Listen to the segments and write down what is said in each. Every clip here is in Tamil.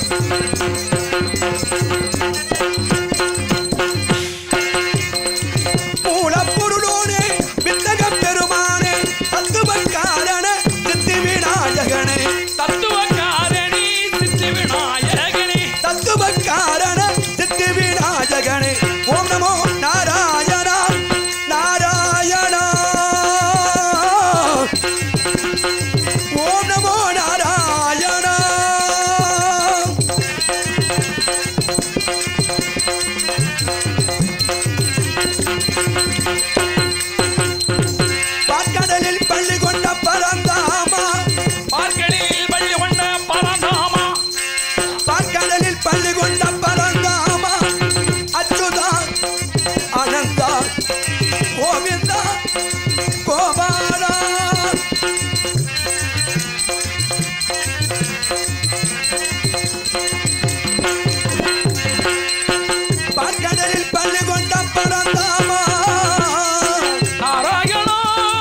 மூலப்பொருளோனே வித்தகப் பெருமானே தத்துவக்காரன சித்தி விநாயகனே தத்துவக்காரணி சித்தி விநாயகனே தத்துவக்காரன சித்தி விநாயகனே ஓம் நமோ நாராயணா நாராயணா ஓம் நமோ நாராயணா பாற்கடலில் பள்ளி கொண்ட பரந்தாமா பார்க்கலில் பள்ளி கொண்ட பரந்தாமா பாற்கடலில் பள்ளி கொண்ட பரந்தாமா அச்சுதா அனந்தா கோவிந்தா கோபாலா பாற்கடலில் பள்ளி கொண்ட பரந்தாமா நாராயணா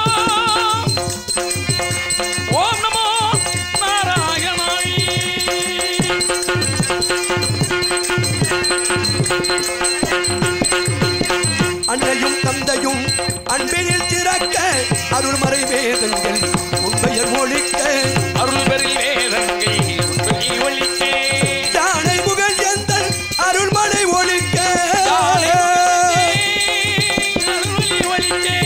ஓம் நமோ நாராயணாய் அன்னையும் தந்தையும் அன்பினில் திறக்க அருள்மறை வேதங்கள் உண்மையர் மொழிக்க அருள் பெறில் வேதங்கை உண்மை ஒழிக்கே யானை முகல் எந்தன் அருள்மலை ஒழிக்க அருள் ஒழிக்கே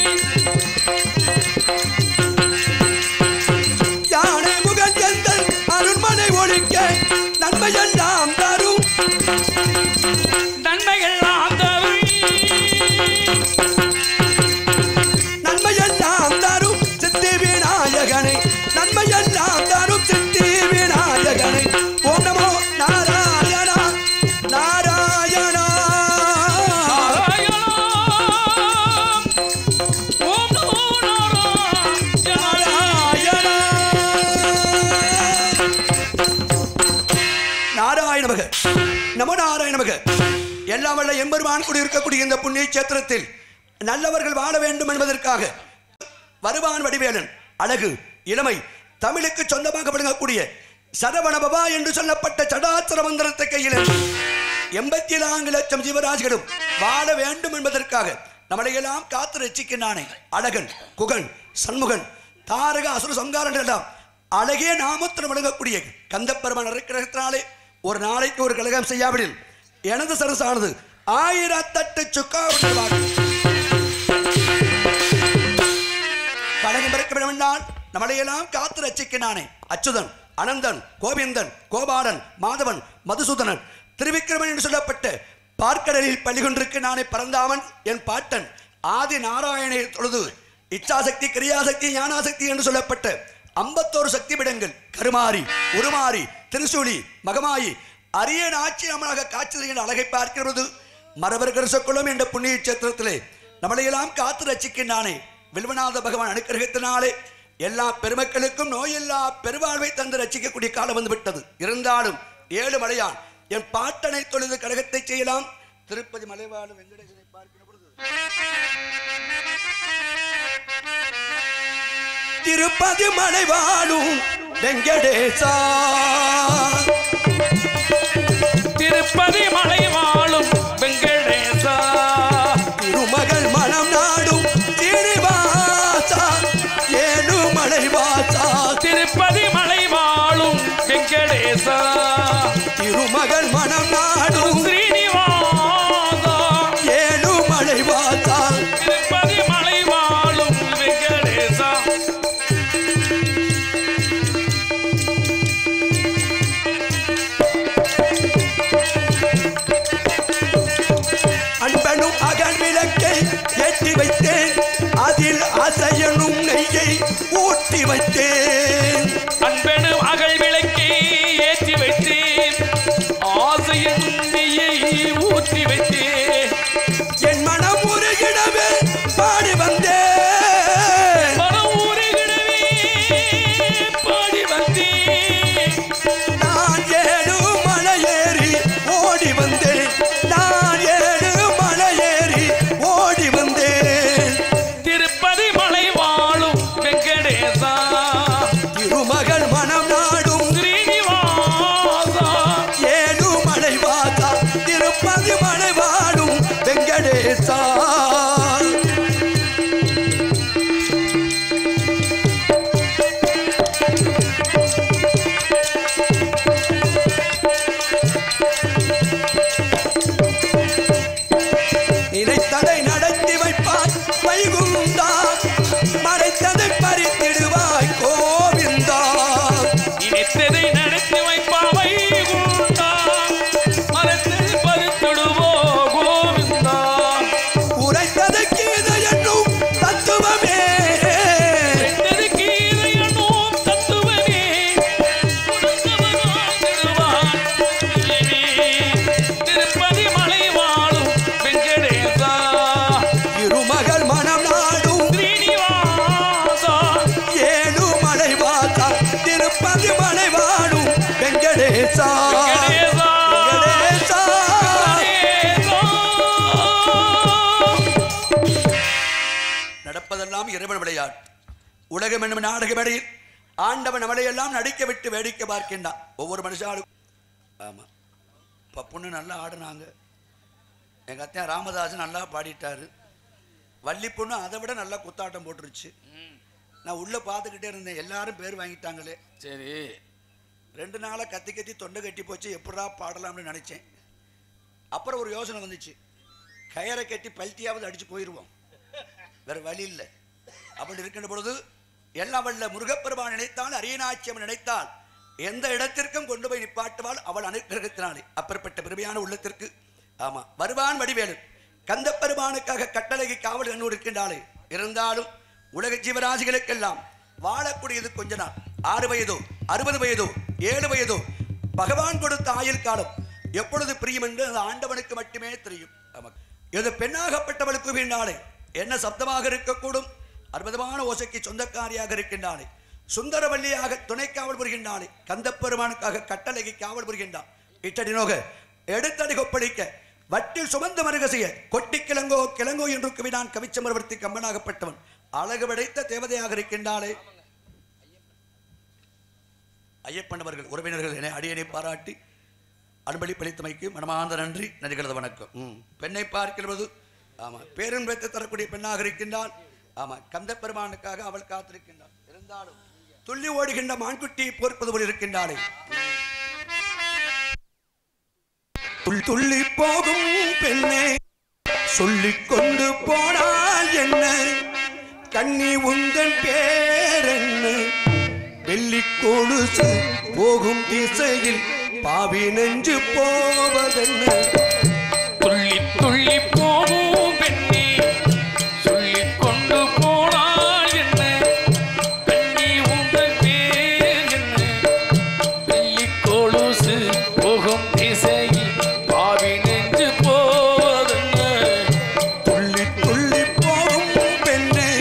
யானை முகல் எந்தன் அருள்மலை ஒழிக்க நன்மையெல்லாம் தரும் நன்மையெல்லாம் தரும் நன்மையெல்லாம் தரும் சித்தி விநாயகனை நன்மையெல்லாம் தரும் சித்தி விநாயகனை ஓம் நமோ நாராயணா நாராயணா நாராயணா ஓம் நமோ நாராயணாய் நாராயண மக நமோ நாராயண மக எல்லாம் வல்ல எம்பெருமான் கூடி இருக்கக்கூடிய இந்த புண்ணிய சேத்திரத்தில் நல்லவர்கள் வாழ வேண்டும் என்பதற்காக வருவான் வடிவேலன் அழகு இளமை தமிழுக்கு சொந்தமாக விளங்கக்கூடிய சரவணபவா என்று சொல்லப்பட்ட சடாச்சர மந்திரத்தை கையில் எண்பத்தி நான்கு லட்சம் ஜீவராசிகளும் வாழ வேண்டும் என்பதற்காக நம்மளையெல்லாம் காத்து ரசிக்கின்றானே அழகன் குகன் சண்முகன் தாரக அசுர சங்காரன் எல்லாம் அழகே நாமத்தில் வழங்கக்கூடிய கந்தப்பெருமன் இருக்கிறத்தினாலே ஒரு நாளைக்கு ஒரு கழகம் செய்யாவிடில் எனது சரசானது ஆயிரத்தட்டு சுக்காவட்டம் கழகம் பிறக்க வேண்டுமென்றால் நம்மளையெல்லாம் காத்து ரசிக்கின்றானே அச்சுதன் அனந்தன் கோவிந்தன் கோபாலன் மாதவன் மதுசூதனன் திருவிக்கிரமன் என்று சொல்லப்பட்ட பார்க்கடலில் பள்ளி கொண்டிருக்க நானே பறந்தாவன் என் பாட்டன் ஆதி நாராயணை தொழுது இச்சாசக்தி கிரியாசக்தி ஞானாசக்தி என்று சொல்லப்பட்ட ஐம்பத்தோரு சக்தி பிடங்கள் கருமாரி உருமாறி திருசூலி மகமாயி அரிய நாட்சி அமலாக காட்சி செய்கின்ற அழகை பார்க்கிறது மரபர் கரசக்குளம் என்ற புண்ணிய சேத்திரத்திலே நம்மளையெல்லாம் காத்து ரசிக்கின்றானே வில்வநாத பகவான் அனுக்கிரகத்தினாலே எல்லா பெருமக்களுக்கும் நோயில்லா பெருவாழ்வை தந்து ரசிக்கக்கூடிய காலம் வந்து விட்டது இருந்தாலும் ஏழு மலையான் என் பாட்டனை தொழுது கழகத்தை செய்யலாம் திருப்பதி மலைவாழ் வெங்கடேசனை பார்க்கிற பொழுது திருப்பதி மலை வாழும் வெங்கடேசா திருப்பதி மலை வாழும் வெங்கடேசா திருமகள் மனம் நாடும் சீனிவாசா ஏழு மலை வாசா திருப்பதி மலை வாழும் வெங்கடேசா திருமகள் மனம் நாடும் ஸ்ரீனிவாசா ஏழு மலை வாசா திருப்பதி மலை வாழும் வெங்கடேசா அன்பனும் அகல் விளக்கை ஏற்றி வைத்தேன் அதில் அசையனும் நெய்யை ஊற்றி வைத்தேன் அன்பெனு அகல் விளக்கை ஏற்றி வைத்தேன் ஆசையின் நெய்யை ஊற்றி வைத்தேன் என் மனம் உருகிடவே பாடி வந்தேன் மனம் உருகிடவே பாடி வந்தேன் நான் ஏழு மலையேறி ஓடி வந்தேன் நான் ஏழு மலையேறி ஓடி வந்தேன் திருப்பதி மலை வாழும் வெங்கடேசா திருமகள் மனம் நாடும் ஸ்ரீனிவாசா வெங்கடேசா நினைத்ததை நடத்தி வைப்பாய் வைகுந்தா மறைத்ததை பறித்திடுவாய் கோவிந்தா நினைத்ததை நடத்தி வைப்பாவை கூண்டா மரத்து பருத்திடுவோ கோவிந்தா உரைத்தது கீதை என்னும் தத்துவமே வெந்தது கீதையனும் தத்துவமே உணர்ந்தவனாய் திடுவான் இயேவே. திருப்பதி மலை வாழும் வெங்கடேசா இருமகள் மனம் நாடும் ஸ்ரீனிவாசா ஏழு மலை வாசா திருப்பதி மலை வாடும் வெங்கடேசா வெங்கடேசா வெங்கடேசா நடப்பதெல்லாம் இறைவன் விளையாட்டு உலகம் என்னும் நாடகமடையில் ஆண்டவன் நம்மளையெல்லாம் நடிக்க விட்டு வேடிக்கை பார்க்கின்றான் ஒவ்வொரு மனுஷாலும் ஆமா பப்புன்னு நல்லா ஆடுனாங்க எங்க அத்தையன் ராமதாஸ் நல்லா பாடிட்டாரு வள்ளி பொண்ணு அதை விட நல்லா குத்தாட்டம் போட்டுருச்சு நான் உள்ள பார்த்துக்கிட்டே இருந்தேன் எல்லாரும் பேர் வாங்கிட்டாங்களே சரி ரெண்டு நாளா கத்தி கத்தி தொண்டை கட்டி போச்சு எப்படா பாடலாம்னு நினைச்சேன் அப்புறம் ஒரு யோசனை வந்துச்சு கயரை கட்டி பல்ட்டியாவது அடிச்சு போயிடுவோம் வேற வழி இல்லை அப்படி இருக்கின்ற பொழுது எல்லாம் வல்ல முருகப்பெருமான் நினைத்தால் அரியநாச்சியம் நினைத்தால் எந்த இடத்திற்கும் கொண்டு போய் நிப்பாட்டுவாள் அவள் அனுகிரகத்தினாலே அப்பேற்பட்ட பெருமையான உள்ளத்திற்கு ஆமா வருவான் வடிவேலு கந்த பெருமானுக்காக கட்டளைக்கு காவல் கண்ணூர் இருக்கின்றாளே இருந்தாலும் உலக ஜீவராசிகளுக்கெல்லாம் வாழக்கூடியது கொஞ்ச நாள் ஆறு வயதோ அறுபது வயதோ ஏழு வயதோ பகவான் கொடுத்த ஆயுள் காலம் எப்பொழுது பிரியும் என்று அந்த ஆண்டவனுக்கு மட்டுமே தெரியும் ஆமா. இது பெண்ணாகப்பட்டவளுக்கு பின்னாலே என்ன சப்தமாக இருக்கக்கூடும் அற்புதமான ஓசைக்கு சொந்தக்காரியாக இருக்கின்றாளே சுந்தரவல்லியாக துணை காவல் புரிகின்றாளே கந்தப்பெருமானுக்காக கட்டளைக்கு காவல் புரிகின்றான் இட்டடி நோக எடுத்தடி கொப்பளிக்க வட்டில் சுமந்த மருகசிய கொட்டி கிழங்கோ கிழங்கோ என்று குவினான் கவிச்சமரவர்த்தி கம்பனாகப்பட்டவன் அழகு படைத்த தேவதையாக இருக்கின்றாளே ஐயப்பன் அவர்கள் உறவினர்கள் என அடியனை பாராட்டி அன்பளிப்பளித்தமைக்கு மனமார்ந்த நன்றி நன்றிகளது வணக்கம் ம். பெண்ணை பார்க்கிறது ஆமா பேரன்பத்தை தரக்கூடிய பெண்ணாக இருக்கின்றாள் ஆமா கந்த பெருமானுக்காக அவள் காத்திருக்கின்றாள் இருந்தாலும் துள்ளி ஓடுகின்ற மான்குட்டியை பொறுப்பது போல் இருக்கின்றாளே துள் துள்ளி போகும் பெண்ணே சொல்லிக் கொண்டு போனால் என்ன கண்ணி உந்தன் பேரென்ன வெள்ளி கொலுசு போகும் திசையில் பாவி நெஞ்சு போவதென்ன துள்ளி துள்ளி போகும் பெண்ணே சொல்லிக் கொண்டு போனாள் என்ன கண்ணி உங்கள் பேர் என்ன வெள்ளி கொலுசு போகும் திசையில் பாவி நெஞ்சு போவதென்ன துள்ளி துள்ளி போகும் பெண்ணே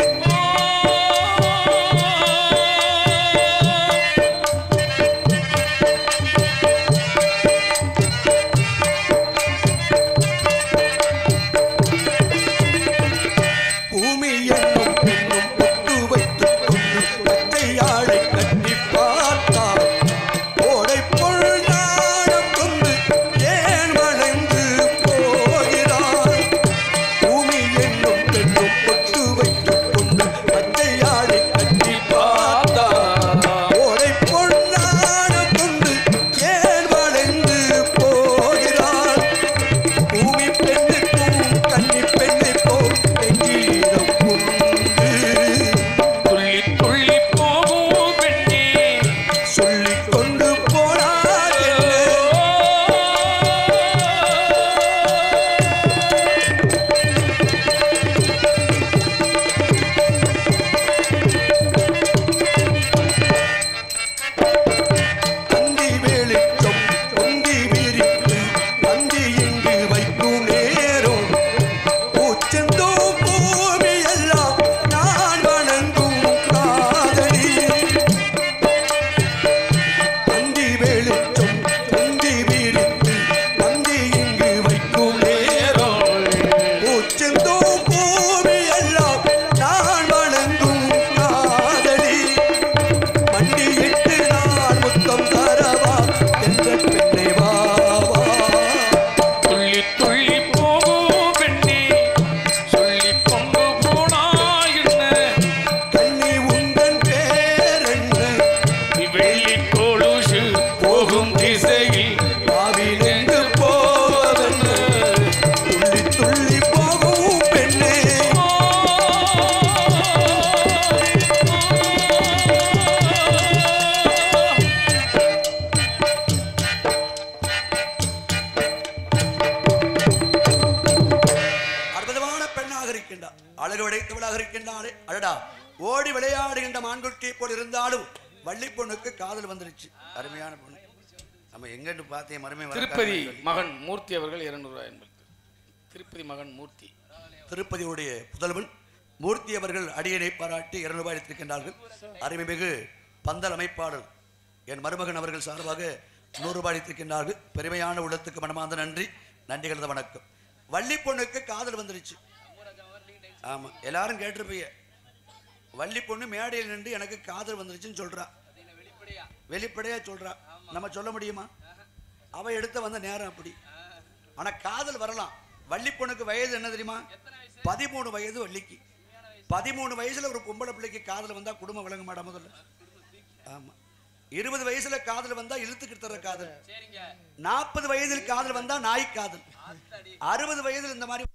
அழகாக இருக்கின்றாளே அடடா ஓடி விளையாடுகின்ற மான்குட்டி போல் இருந்தாலும் வள்ளி பொண்ணுக்கு காதல் வந்துருச்சு அருமையான பொண்ணு நம்ம எங்கன்னு பார்த்தேன் மருமை திருப்பதி மகன் மூர்த்தி அவர்கள் இருநூறு ரூபாய் என்பது திருப்பதி மகன் மூர்த்தி திருப்பதியுடைய புதல்வன் மூர்த்தி அவர்கள் அடியனை பாராட்டி இருநூறு ரூபாய் அளித்திருக்கின்றார்கள் அருமைமிகு பந்தல் அமைப்பாளர் என் மருமகன் அவர்கள் சார்பாக நூறு ரூபாய் அளித்திருக்கின்றார்கள் பெருமையான உள்ளத்துக்கு மனமார்ந்த நன்றி நன்றி கலந்த வணக்கம் வள்ளி பொண்ணுக்கு காதல் வந்துருச்சு ஆமா எல்லாரும் கேட்டிருப்பீங்க வள்ளி பொண்ணு மேடையில் நின்று எனக்கு காதல் வந்துருச்சுன்னு சொல்றா வெளிப்படையா சொல்றா நம்ம சொல்ல முடியுமா அவ எடுத்த வந்த நேரம் அப்படி ஆனா காதல் வரலாம் வள்ளி பொண்ணுக்கு வயது என்ன தெரியுமா பதிமூணு வயது வள்ளிக்கு பதிமூணு வயசுல ஒரு பொம்பளை பிள்ளைக்கு காதல் வந்தா குடும்பம் விளங்க மாட்டா முதல்ல ஆமா இருபது வயசுல காதல் வந்தா இழுத்துக்கிட்டு தர காதல் நாற்பது வயதில் காதல் வந்தா நாய் காதல் அறுபது வயதில் இந்த மாதிரி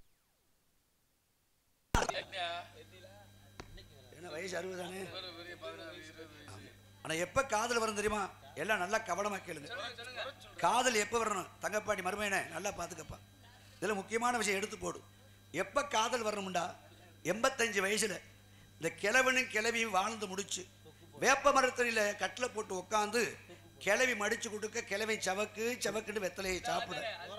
என்ன வயசு அறுபது தானே ஆனா எப்ப காதல் வரும் தெரியுமா எல்லாம் நல்லா கவனமா கேளுங்க காதல் எப்ப வரணும் தங்கப்பாடி மருமையனே நல்லா பாத்துக்கப்பா இதுல முக்கியமான விஷயம் எடுத்து போடு எப்ப காதல் வரணும்டா எண்பத்தஞ்சு வயசுல இந்த கிழவனும் கிளவியும் வாழ்ந்து முடிச்சு வேப்ப மரத்தடியில கட்டில போட்டு உட்காந்து கிளவி மடிச்சு கொடுக்க கிளவி சவக்கு சவக்குன்னு வெத்தலையை சாப்பிட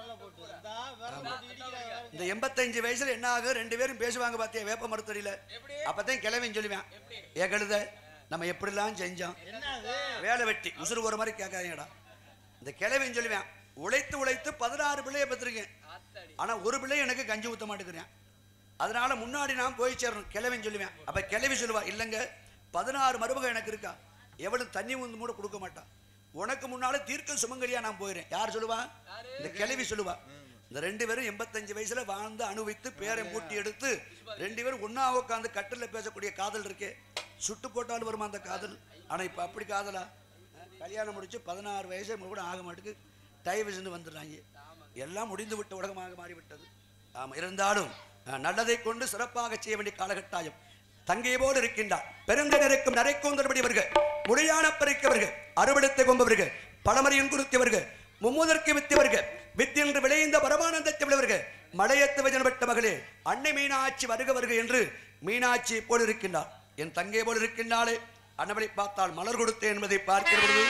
இந்த எண்பத்தஞ்சு வயசுல என்ன ஆகும் ரெண்டு பேரும் பேசுவாங்க பாத்தியா வேப்ப மரத்தடியில அப்பதான் கிளவின்னு சொல்லுவேன் ஏ கழுத நம்ம எப்படிலாம் செஞ்சோம் வேலை வெட்டி உசுறு ஒரு மாதிரி கேட்காதீங்கடா இந்த கிழவின்னு சொல்லுவேன் உழைத்து உழைத்து பதினாறு பிள்ளைய பெற்றிருக்கேன் ஆனா ஒரு பிள்ளை எனக்கு கஞ்சி ஊத்த மாட்டேங்கிறேன் அதனால முன்னாடி நான் போய் சேரணும் கிழவின்னு சொல்லுவேன் அப்ப கிழவி சொல்லுவா இல்லைங்க பதினாறு மருமக எனக்கு இருக்கா எவளும் தண்ணி வந்து கூட கொடுக்க மாட்டான் உனக்கு முன்னால தீர்க்க சுமங்கலியா நான் போயிடுறேன் யார் சொல்லுவா இந்த கிழவி சொல்லுவா இந்த ரெண்டு பேரும் எண்பத்தஞ்சு வயசுல வாழ்ந்து அனுபவித்து பேரை மூட்டி எடுத்து ரெண்டு பேரும் ஒண்ணா உட்காந்து கட்டில பேசக்கூடிய காதல் இருக்கே சுட்டு போட்டாலும் வருமா அந்த காதல் ஆனா இப்ப அப்படி காதலா கல்யாணம் முடிச்சு பதினாறு வயசு கூட ஆக மாட்டுக்கு டைவர்ஸ்னு வந்துடுறாங்க எல்லாம் முடிந்து விட்ட உலகமாக மாறிவிட்டது ஆமா இருந்தாலும் அஹ், நல்லதை கொண்டு சிறப்பாக செய்ய வேண்டிய காலகட்டாயம் தங்கையை போல் இருக்கின்றார் பெருங்கனருக்கும் நரைக்கூந்தrbடியவர்கள் முடியான பறிக்கவர்கள் அறுவடத்தை கொம்பவர்கள் பழமறையும் குறித்தவர்கள் மும்முதற்கு வித்தவர்கள் வித்தியென்று விளைந்த பரமானந்தத்தை விளவர்கள் மலையத்து வஜனப்பட்ட மகளே அன்னை மீனாட்சி வருக வருக என்று மீனாட்சி போல் இருக்கின்றார் என் தங்கை போல் இருக்கின்றாளே அன்னபடி பார்த்தால் மலர் கொடுத்தேன் என்பதை பார்க்கிற பொழுது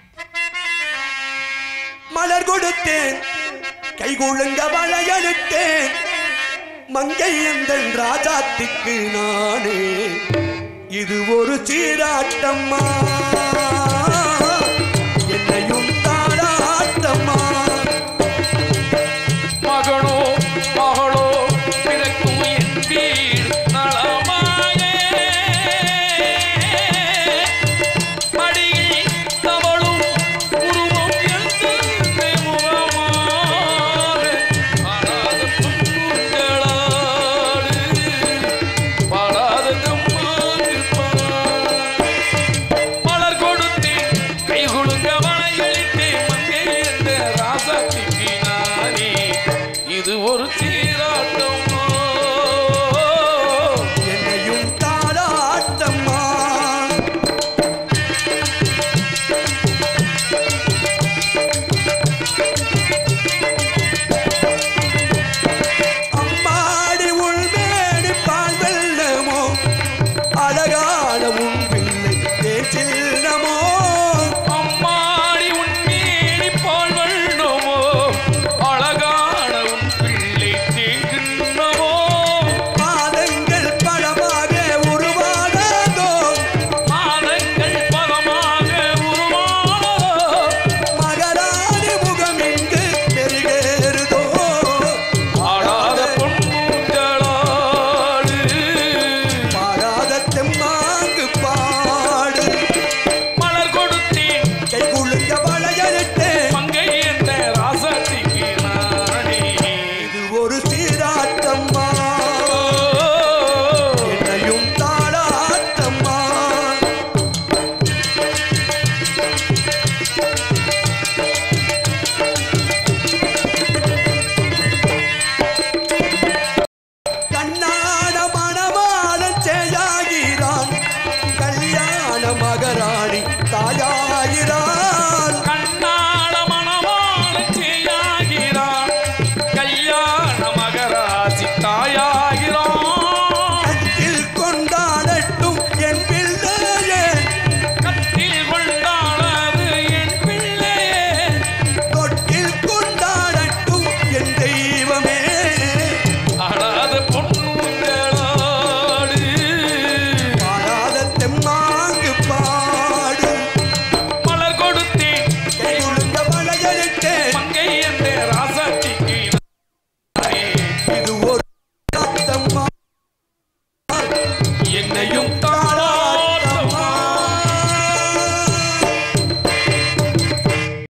மலர் கொடுத்தேன் கைகூழுங்க வளையலிட்டேன் மங்கை எந்தன் ராஜாத்திக்கு நானே இது ஒரு சீராட்டம்மா என்னையும்